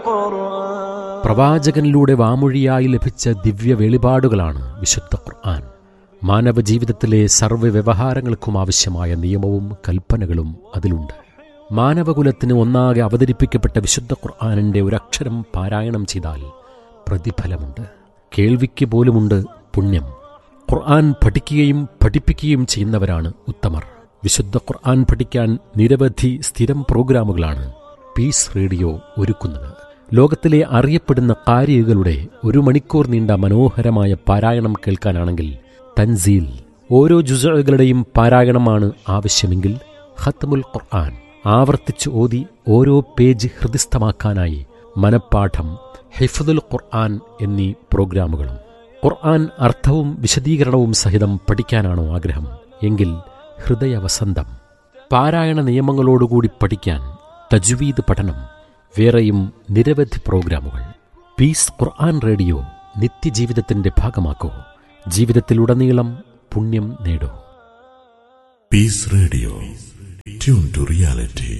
القرآن പ്രവാചകനിലൂടെ വാമൊഴിയായി ലഭിച്ച ദിവ്യ വെളിപാടുകളാണ് വിശുദ്ധ ഖുർആൻ മാനവ ജീവിതത്തിലെ സർവ്വ വ്യവഹാരങ്ങൾക്കും ആവശ്യമായ നിയമവും കൽപ്പനകളും അതിലുണ്ട് മാനവകുലത്തിന് ഒന്നാകെ അവതരിപ്പിക്കപ്പെട്ട വിശുദ്ധ ഖുർആാനിൻ്റെ ഒരക്ഷരം പാരായണം ചെയ്താൽ പ്രതിഫലമുണ്ട് കേൾവിക്ക് പോലുമുണ്ട് പുണ്യം ഖുർആൻ പഠിക്കുകയും പഠിപ്പിക്കുകയും ചെയ്യുന്നവരാണ് ഉത്തമർ വിശുദ്ധ ഖുർആൻ പഠിക്കാൻ നിരവധി സ്ഥിരം പ്രോഗ്രാമുകളാണ് പീസ് റേഡിയോ ഒരുക്കുന്നത് ലോകത്തിലെ അറിയപ്പെടുന്ന കാരികളുടെ ഒരു മണിക്കൂർ നീണ്ട മനോഹരമായ പാരായണം കേൾക്കാനാണെങ്കിൽ തൻസീൽ ഓരോ ജുസകളുടെയും പാരായണമാണ് ആവശ്യമെങ്കിൽ ഖത്മുൽ ഖുർആൻ ആവർത്തിച്ച് ഓതി ഓരോ പേജ് ഹൃദിസ്ഥമാക്കാനായി മനപ്പാഠം ഹിഫ്ദുൽ ഖുർആൻ എന്നീ പ്രോഗ്രാമുകളും ഖുർആൻ അർത്ഥവും വിശദീകരണവും സഹിതം പഠിക്കാനാണോ ആഗ്രഹം എങ്കിൽ ഹൃദയവസന്തം പാരായണ നിയമങ്ങളോടുകൂടി പഠിക്കാൻ തജ്വീദ് പഠനം വേറെയും നിരവധി പ്രോഗ്രാമുകൾ പീസ് ഖുർആൻ റേഡിയോ നിത്യജീവിതത്തിന്റെ ഭാഗമാക്കൂ ജീവിതത്തിലുടനീളം പുണ്യം നേടൂ Peace Radio. Tune to reality.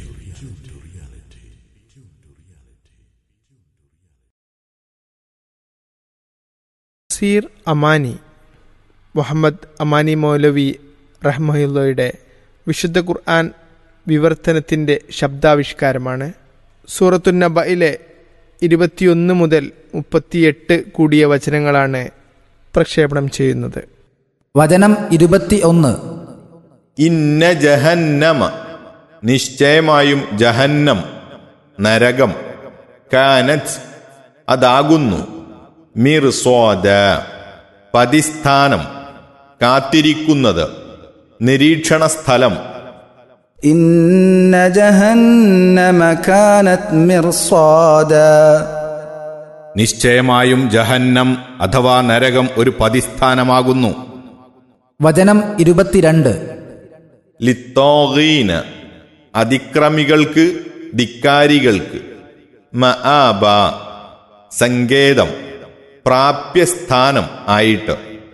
സീർ Amani Muhammad Amani മൗലവി റഹ്മയുള്ളയുടെ വിശുദ്ധ ഖുർആൻ വിവർത്തനത്തിൻ്റെ ശബ്ദാവിഷ്കാരമാണ് സൂറത്തുന്നബയിലെ ഇരുപത്തിയൊന്ന് മുതൽ മുപ്പത്തിയെട്ട് കൂടിയ വചനങ്ങളാണ് പ്രക്ഷേപണം ചെയ്യുന്നത് വചനം ഇരുപത്തി ഒന്ന് ഇന്ന ജഹന്നമ നിശ്ചയമായും ജഹന്നം നരകം കാനത്ത് അതാകുന്നു മിർസ്വാദ പതിസ്ഥാനം കാത്തിരിക്കുന്നത് നിരീക്ഷണ സ്ഥലം ഇന്ന ജഹന്നമ കാനത് മിർസാദാ നിശ്ചയമായും ജഹന്നം അഥവാ നരകം ഒരു പതിസ്ഥാനമാകുന്നു വചനം ഇരുപത്തിരണ്ട് ലിത്തോഗീന് അതിക്രമികൾക്ക് ധിക്കാരികൾക്ക് മആബ സങ്കേതം പ്രാപ്യസ്ഥാനം ആയിട്ട്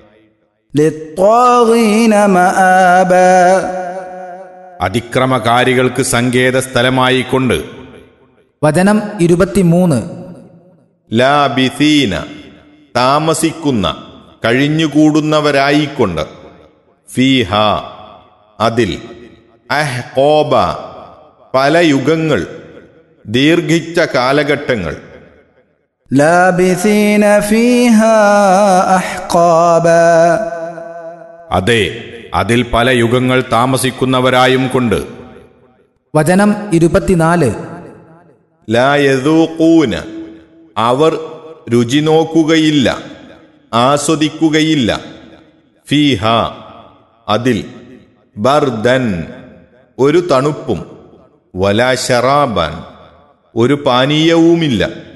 للطاغين مآبا അതിക്രമകാരികൾക്ക് സങ്കേത സ്ഥലമായിക്കൊണ്ട് വചനം ഇരുപത്തിമൂന്ന് ലാബിസീന താമസിക്കുന്ന കഴിഞ്ഞുകൂടുന്നവരായിക്കൊണ്ട് ഫീഹ അതിൽ അഹ്കോബ പല യുഗങ്ങൾ ദീർഘിച്ച കാലഘട്ടങ്ങൾ لابثين فيها أحقابا അതെ അതിൽ പല യുഗങ്ങൾ താമസിക്കുന്നവരായും കൊണ്ട് വചനം ഇരുപത്തിനാല് ലായതൂക്കൂന അവർ രുചി നോക്കുകയില്ല ആസ്വദിക്കുകയില്ല ഫീഹ അതിൽ ബർദൻ ഒരു തണുപ്പും വലാ ശറാബാൻ ഒരു പാനീയവുമില്ല